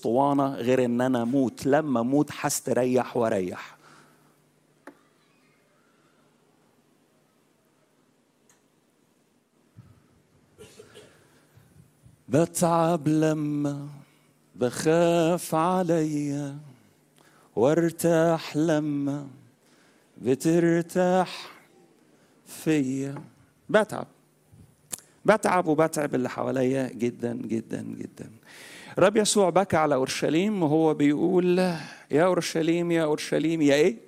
اسطوانة غير ان انا اموت لما اموت هستريح واريح بتعب لما بخاف عليا وارتاح لما بترتاح فيا بتعب بتعب وبتعب اللي حواليا جدا جدا جدا رب يسوع بكى على اورشليم وهو بيقول يا اورشليم يا اورشليم يا ايه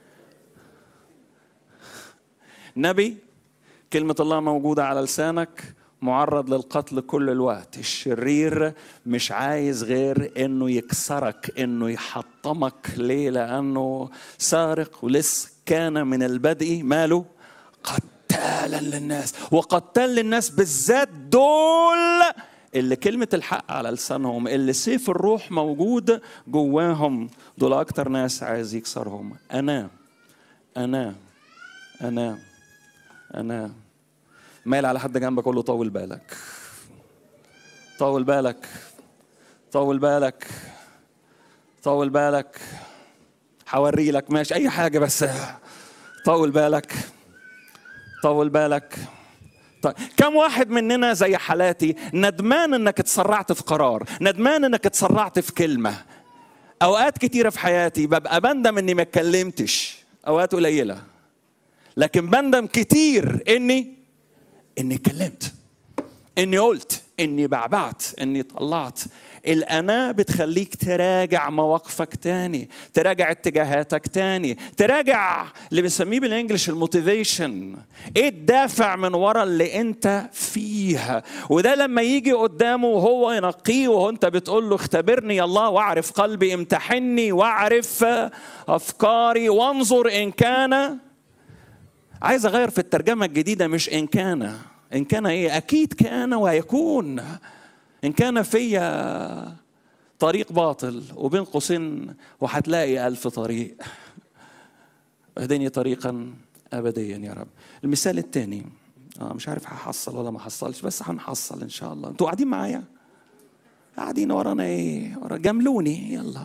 نبي كلمه الله موجوده على لسانك معرض للقتل كل الوقت الشرير مش عايز غير انه يكسرك انه يحطمك ليه لانه سارق ولسه كان من البدء ماله قتالا للناس وقتال للناس بالذات دول اللي كلمة الحق على لسانهم اللي سيف الروح موجود جواهم دول أكتر ناس عايز يكسرهم أنا أنا أنا أنا مايل على حد جنبك قول له طول بالك طول بالك طول بالك طول بالك هوري لك ماشي اي حاجه بس طول بالك طول بالك طيب كم واحد مننا زي حالاتي ندمان انك اتسرعت في قرار ندمان انك اتسرعت في كلمه اوقات كتيره في حياتي ببقى بندم اني ما اتكلمتش اوقات قليله لكن بندم كتير اني اني اتكلمت اني قلت اني بعبعت اني طلعت الانا بتخليك تراجع مواقفك تاني تراجع اتجاهاتك تاني تراجع اللي بنسميه بالانجلش الموتيفيشن ايه الدافع من ورا اللي انت فيها وده لما يجي قدامه وهو ينقيه وهو انت بتقول له اختبرني يا الله واعرف قلبي امتحني واعرف افكاري وانظر ان كان عايز اغير في الترجمه الجديده مش ان كان ان كان ايه اكيد كان ويكون ان كان فيا طريق باطل وبين قوسين وهتلاقي الف طريق اهدني طريقا ابديا يا رب المثال الثاني آه مش عارف هحصل ولا ما حصلش بس هنحصل ان شاء الله انتوا قاعدين معايا قاعدين ورانا ايه ورا جملوني يلا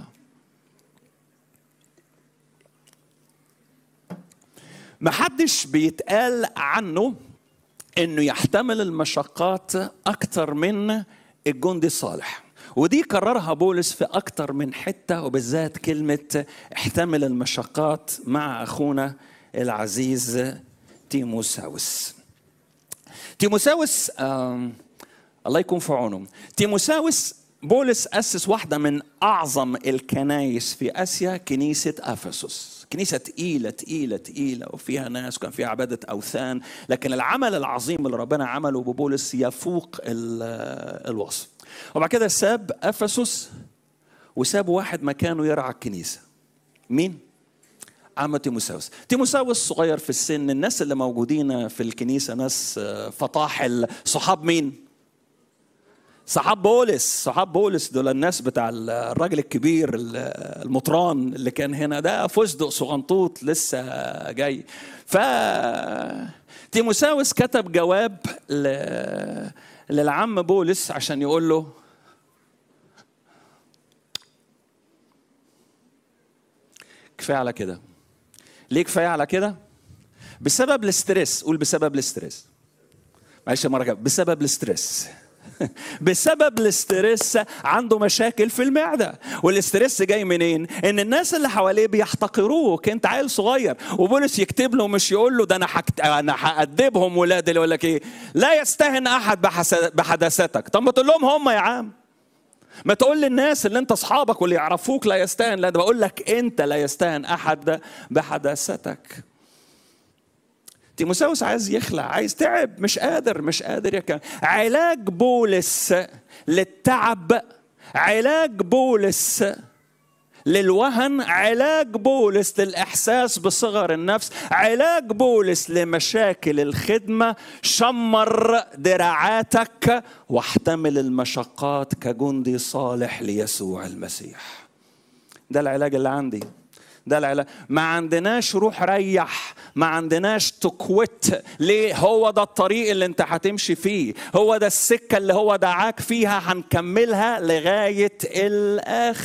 محدش بيتقال عنه انه يحتمل المشقات اكتر من الجندي الصالح ودي كررها بولس في اكتر من حته وبالذات كلمه احتمل المشقات مع اخونا العزيز تيموساوس تيموساوس آه الله يكون في عونه تيموساوس بولس أسس واحدة من أعظم الكنايس في آسيا كنيسة أفسس كنيسة تقيلة تقيلة تقيلة وفيها ناس وكان فيها عبادة أوثان لكن العمل العظيم اللي ربنا عمله ببولس يفوق الوصف وبعد كده ساب أفسس وساب واحد مكانه يرعى الكنيسة مين؟ عم تيموساوس تيموساوس صغير في السن الناس اللي موجودين في الكنيسة ناس فطاحل صحاب مين؟ صحاب بولس صحاب بولس دول الناس بتاع الراجل الكبير المطران اللي كان هنا ده فستق صغنطوط لسه جاي ف تيموساوس كتب جواب ل... للعم بولس عشان يقول له كفايه على كده ليه كفايه على كده بسبب الاسترس قول بسبب الاسترس معلش مره كده بسبب الاسترس بسبب الاسترس عنده مشاكل في المعده والاسترس جاي منين ان الناس اللي حواليه بيحتقروك انت عيل صغير وبولس يكتب له مش يقول له ده انا حكت... انا هادبهم ولاد اللي يقول لك ايه لا يستهن احد بحس... بحداثتك طب ما تقول لهم هم يا عم ما تقول للناس اللي انت اصحابك واللي يعرفوك لا يستهن لا ده بقول لك انت لا يستهن احد بحداثتك تيموساوس عايز يخلع عايز تعب مش قادر مش قادر يكمل علاج بولس للتعب علاج بولس للوهن علاج بولس للإحساس بصغر النفس علاج بولس لمشاكل الخدمة شمر دراعاتك واحتمل المشقات كجندي صالح ليسوع المسيح ده العلاج اللي عندي ده العلاج ما عندناش روح ريح ما عندناش تكوت ليه هو ده الطريق اللي انت هتمشي فيه هو ده السكة اللي هو دعاك فيها هنكملها لغاية الآخر